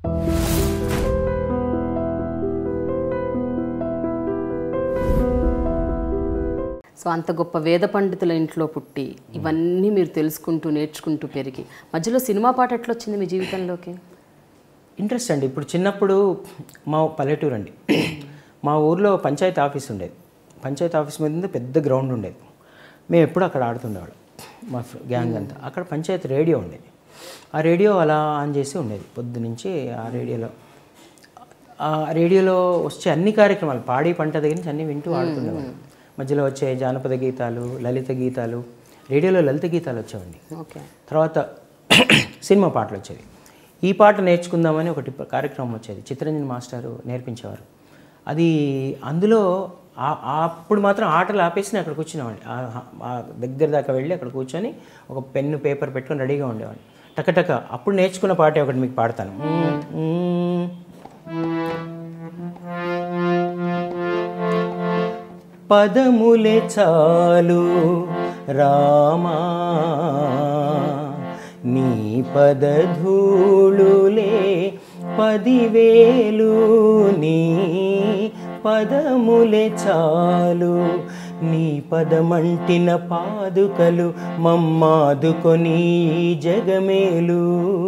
So అంత గొప్ప వేద పండితుల ఇంట్లో పుట్టి ఇవన్నీ మీరు తెలుసుకుంటూ నేర్చుకుంటూ పెరిగి మధ్యలో సినిమా పాట ఎట్లా వచ్చింది మీ జీవితంలోకి ఇంట్రెస్ట్ అండి ఇప్పుడు చిన్నప్పుడు మా పల్లెటూరు అండి మా ఊర్లో పంచాయతీ ఆఫీస్ ఉండేది పంచాయతీ ఆఫీస్ మీద పెద్ద గ్రౌండ్ ఉండేది మేము ఎప్పుడు అక్కడ ఆడుతుండేవాళ్ళం మా ఫ్ర- గ్యాంగ్ అంతా అక్కడ పంచాయతీ రేడియో ఉండేది ఆ రేడియో అలా ఆన్ చేసి ఉండేది పొద్దు నుంచి ఆ రేడియోలో ఆ రేడియోలో వచ్చే అన్ని కార్యక్రమాలు పాడి పంట దగ్గర నుంచి అన్ని వింటూ ఆడుతుండేవాళ్ళం మధ్యలో వచ్చే జానపద గీతాలు లలిత గీతాలు రేడియోలో లలిత గీతాలు వచ్చేవండి ఓకే తర్వాత తర్వాత సినిమా పాటలు వచ్చేవి ఈ పాట నేర్చుకుందామని ఒకటి ప- కార్యక్రమం వచ్చేది చిత్తరంజన్ మాస్టారు నేర్పించేవారు అది అందులో ఆ- ఆ అప్పుడు మాత్రం ఆటలు ఆపేసి నేను అక్కడ కూర్చునేవాడిని ఆ- ఆ దగ్గర దాకా వెళ్ళి అక్కడ కూర్చొని ఒక పెన్ను పేపర్ పెట్టుకొని రెడీగా ఉండేవాడిని టకటక అప్పుడు నేర్చుకున్న పాటే ఒకటి మీకు పాడతాను మ్మ్. పదములే చాలు రామా నీ పదధూళులే పదివేలు నీ పదములే చాలు నీ పదమంటిన పాదుకలు మమ్మాదుకొని ఈ జగమేలు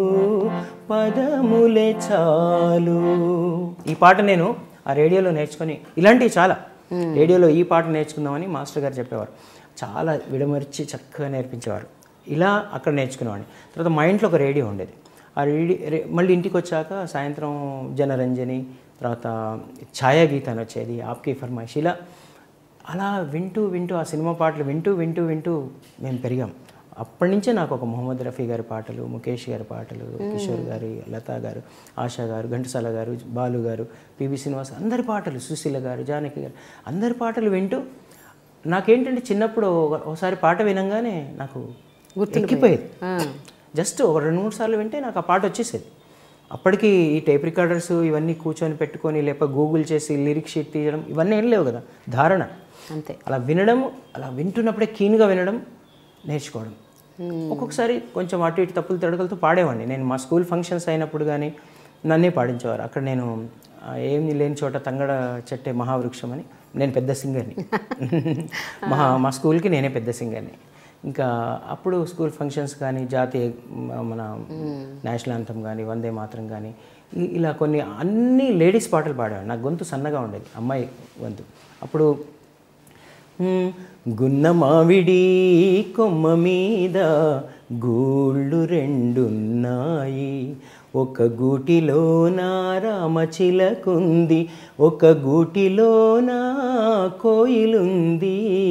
పదములే చాలు ఈ పాట నేను ఆ రేడియోలో నేర్చుకొని ఇలాంటివి చాలా రేడియోలో ఈ పాట నేర్చుకుందామని మాస్టర్ గారు చెప్పేవారు చాలా విడమర్చి చక్కగా నేర్పించేవారు ఇలా అక్కడ నేర్చుకునేవాడిని తర్వాత మా ఇంట్లో ఒక రేడియో ఉండేది ఆ రేడియో రే- మళ్ళీ ఇంటికి వచ్చాక సాయంత్రం జనరంజని తర్వాత ఛాయాగీత అని వచ్చేది ఆప్కి ఫర్మాయిష్ ఇలా అలా వింటూ వింటూ ఆ సినిమా పాటలు వింటూ వింటూ వింటూ మేము పెరిగాం అప్పటి నుంచే నాకు ఒక మొహమ్మద్ రఫీ గారి పాటలు ముఖేష్ గారి పాటలు కిషోర్ గారి లతా గారు ఆశా గారు ఘంటసాల గారు బాలు గారు పివి శ్రీనివాస్ అందరి పాటలు సుశీల గారు జానకి గారు అందరి పాటలు వింటూ నాకేంటంటే చిన్నప్పుడు ఒక- ఒకసారి పాట వినంగానే నాకు ఎక్కిపోయేది జస్ట్ ఒక రెండు మూడు సార్లు వింటే నాకు ఆ పాట వచ్చేసేది అప్పటికి ఈ టేప్ రికార్డర్స్ ఇవన్నీ కూర్చొని పెట్టుకొని లేకపోతే గూగుల్ చేసి లిరిక్ షీట్ తీయడం ఇవన్నీ ఏం లేవు కదా ధారణ అంతే అలా వినడం అలా వింటున్నప్పుడే కీన్గా వినడం నేర్చుకోవడం ఒక్కొక్కసారి కొంచెం అటు ఇటు తప్పులు తడకలతో పాడేవాడిని నేను మా స్కూల్ ఫంక్షన్స్ అయినప్పుడు కానీ నన్నే పాడించేవారు అక్కడ నేను ఆ, ఏమీ లేని చోట తంగడ చెట్టే మహావృక్షం అని నేను పెద్ద సింగర్ని మహా మా స్కూల్కి నేనే పెద్ద సింగర్ని ఇంకా అప్పుడు స్కూల్ ఫంక్షన్స్ కానీ జాతీయ మ- మన నేషనల్ అంతం కానీ వందే మాత్రం కానీ ఇ- ఇలా కొన్ని అన్ని లేడీస్ పాటలు పాడేవాడు నాకు గొంతు సన్నగా ఉండేది అమ్మాయి గొంతు అప్పుడు మ్, గున్న మావిడి కొమ్మ మీద గూళ్ళు రెండున్నాయి ఒక గూటిలోన రామచిలకుంది ఒక గూటిలోన కోయిలుంది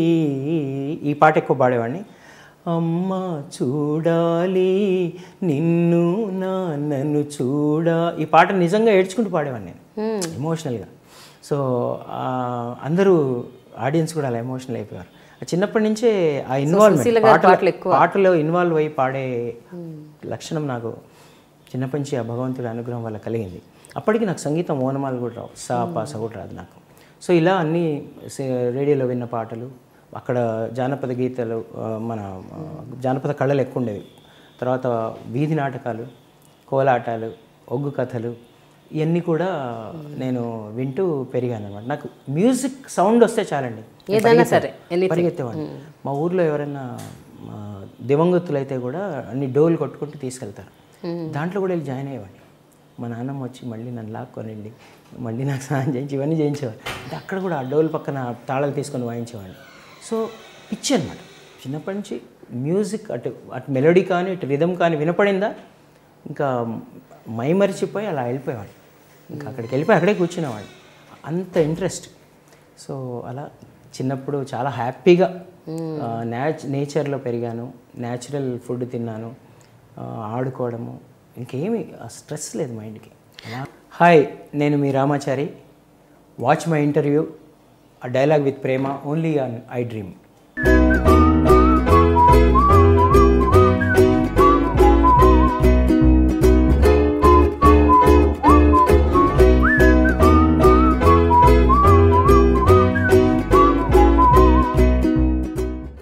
ఈ పాట ఎక్కువ పాడేవాడిని అమ్మ చూడాలి నిన్ను నాన్నను చూడా ఈ పాట నిజంగా ఏడ్చుకుంటూ పాడేవాడిని నేను ఎమోషనల్గా సో ఆ, అందరూ ఆడియన్స్ కూడా అలా ఎమోషనల్ అయిపోయారు ఆ చిన్నప్పటి నుంచే ఆ ఇన్వాల్వ్మెంట్ పాటలు పాటలో ఇన్వాల్వ్ అయ్యి పాడే లక్షణం నాకు చిన్నప్పటి నుంచి ఆ భగవంతుడి అనుగ్రహం వల్ల కలిగింది అప్పటికి నాకు సంగీతం ఓనమాలు కూడా రావు సా పాస కూడా రాదు నాకు సో ఇలా అన్ని సే- రేడియోలో విన్న పాటలు అక్కడ జానపద గీతాలు ఆ, మన ఆ, జానపద కళలు ఎక్కువ ఉండేవి తర్వాత వీధి నాటకాలు కోలాటాలు ఒగ్గు కథలు ఇవన్నీ కూడా నేను వింటూ పెరిగాను అనమాట నాకు మ్యూజిక్ సౌండ్ వస్తే చాలండి నేను ఏదైనా పరిగెత్తాను. సరే, పరిగెత్తేవాడిని మా ఊర్లో ఎవరైనా ఆ, దివంగతులు అయితే కూడా అన్ని డోలు కొట్టుకుంటూ తీసుకెళ్తారు దాంట్లో కూడా వెళ్ళి జాయిన్ అయ్యేవాడిని మా నాన్నమ్మ వచ్చి మళ్ళీ నన్ను లాక్కొనండి మళ్ళీ నాకు స్నానం చేయించి ఇవన్నీ చేయించేవాడు అంటే అక్కడ కూడా ఆ డోల్ పక్కన తాళాలు తీసుకొని వాయించేవాడిని సో పిచ్చి అనమాట చిన్నప్పటి నుంచి మ్యూజిక్ అటు అటు మెలోడీ కానీ ఇటు రిధమ్ కానీ వినపడిందా ఇంకా మైమరిచిపోయి అలా వెళ్ళిపోయేవాడు ఇంకా అక్కడికి వెళ్ళిపోయి అక్కడే కూర్చునేవాడు అంత ఇంట్రెస్ట్ సో అలా చిన్నప్పుడు చాలా హ్యాపీగా న్యాచ్ నేచర్లో పెరిగాను న్యాచురల్ ఫుడ్ తిన్నాను ఆ, ఆడుకోవడము ఇంకేమి స్ట్రెస్ లేదు మైండ్కి అలా హాయ్ నేను మీ Ramachari watch my interview dialogue with Prema only on I dream